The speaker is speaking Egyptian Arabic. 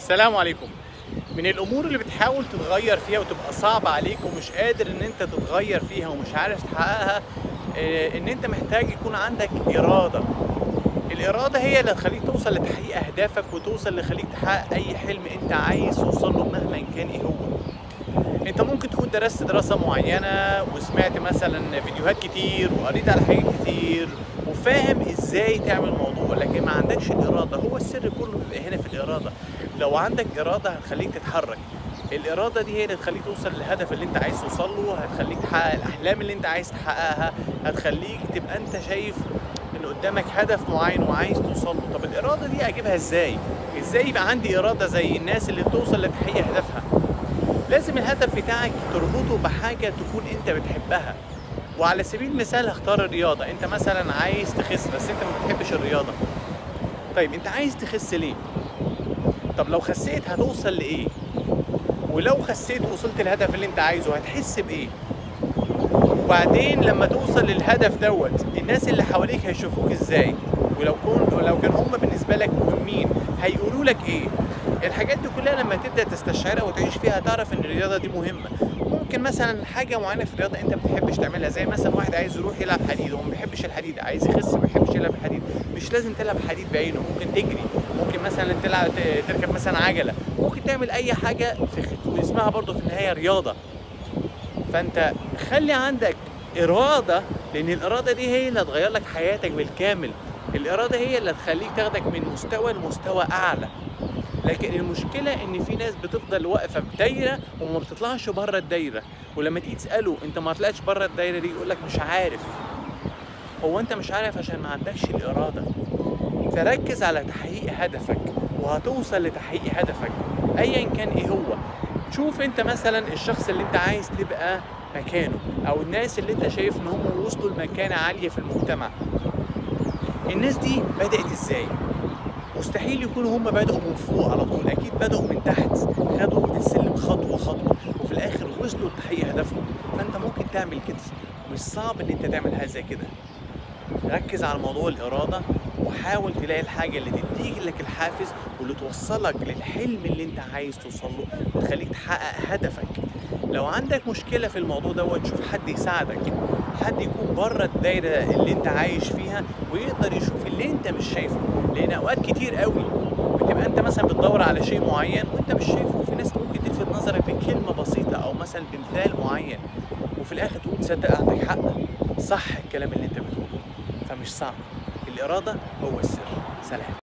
السلام عليكم من الامور اللي بتحاول تتغير فيها وتبقى صعبة عليك ومش قادر ان انت تتغير فيها ومش عارف تحققها آه، ان انت محتاج يكون عندك ارادة الإرادة هي اللي هتخليك توصل لتحقيق أهدافك وتوصل اللي يخليك تحقق أي حلم أنت عايز توصل له مهما كان إيه هو. أنت ممكن تكون درست دراسة معينة وسمعت مثلا فيديوهات كتير وقريت على حاجات كتير وفاهم إزاي تعمل موضوع لكن ما عندكش الإرادة هو السر كله بيبقى هنا في الإرادة. لو عندك إرادة هتخليك تتحرك. الإرادة دي هي اللي هتخليك توصل للهدف اللي أنت عايز توصل له، هتخليك تحقق الأحلام اللي أنت عايز تحققها، هتخليك تبقى أنت شايف ان قدامك هدف معين وعايز توصل له طب الاراده دي اجيبها ازاي ازاي يبقى عندي اراده زي الناس اللي بتوصل لتحقيق هدفها لازم الهدف بتاعك تربطه بحاجه تكون انت بتحبها وعلى سبيل المثال هختار الرياضه انت مثلا عايز تخس بس انت ما بتحبش الرياضه طيب انت عايز تخس ليه طب لو خسيت هتوصل لايه ولو خسيت وصلت الهدف اللي انت عايزه هتحس بايه وبعدين لما توصل للهدف دوت الناس اللي حواليك هيشوفوك ازاي ولو كون لو كان هم بالنسبه لك مهمين هيقولوا لك ايه الحاجات دي كلها لما تبدا تستشعرها وتعيش فيها تعرف ان الرياضه دي مهمه ممكن مثلا حاجه معينه في الرياضه انت ما بتحبش تعملها زي مثلا واحد عايز يروح يلعب حديد هو ما بيحبش الحديد عايز يخس ما بيحبش يلعب حديد مش لازم تلعب حديد بعينه ممكن تجري ممكن مثلا تلعب تركب مثلا عجله ممكن تعمل اي حاجه في واسمها برضه في النهايه رياضه فانت خلي عندك اراده لان الاراده دي هي اللي هتغير لك حياتك بالكامل الاراده هي اللي هتخليك تاخدك من مستوى لمستوى اعلى لكن المشكله ان في ناس بتفضل واقفه في دايره وما بتطلعش بره الدايره ولما تيجي تساله انت ما طلعتش بره الدايره دي يقول لك مش عارف هو انت مش عارف عشان ما عندكش الاراده فركز على تحقيق هدفك وهتوصل لتحقيق هدفك ايا كان ايه هو شوف انت مثلا الشخص اللي انت عايز تبقى مكانه او الناس اللي انت شايف ان هم وصلوا لمكانه عاليه في المجتمع الناس دي بدات ازاي مستحيل يكونوا هم بدأوا من فوق على طول اكيد بدأوا من تحت خدوا السلم خطوه خطوه وفي الاخر وصلوا لتحقيق هدفهم فانت ممكن تعمل كده مش صعب ان انت تعمل حاجه زي كده ركز على موضوع الاراده وحاول تلاقي الحاجه اللي تديك لك الحافز واللي توصلك للحلم اللي انت عايز توصل له وتخليك تحقق هدفك لو عندك مشكله في الموضوع دوت شوف حد يساعدك حد يكون بره الدايره اللي انت عايش فيها ويقدر يشوف اللي انت مش شايفه لان اوقات كتير قوي بتبقى انت مثلا بتدور على شيء معين وانت مش شايفه وفي ناس ممكن تلفت نظرك بكلمه بسيطه او مثلا بمثال معين وفي الاخر تقول تصدق عندك حق صح الكلام اللي انت بتقوله فمش صعب الاراده هو السر سلام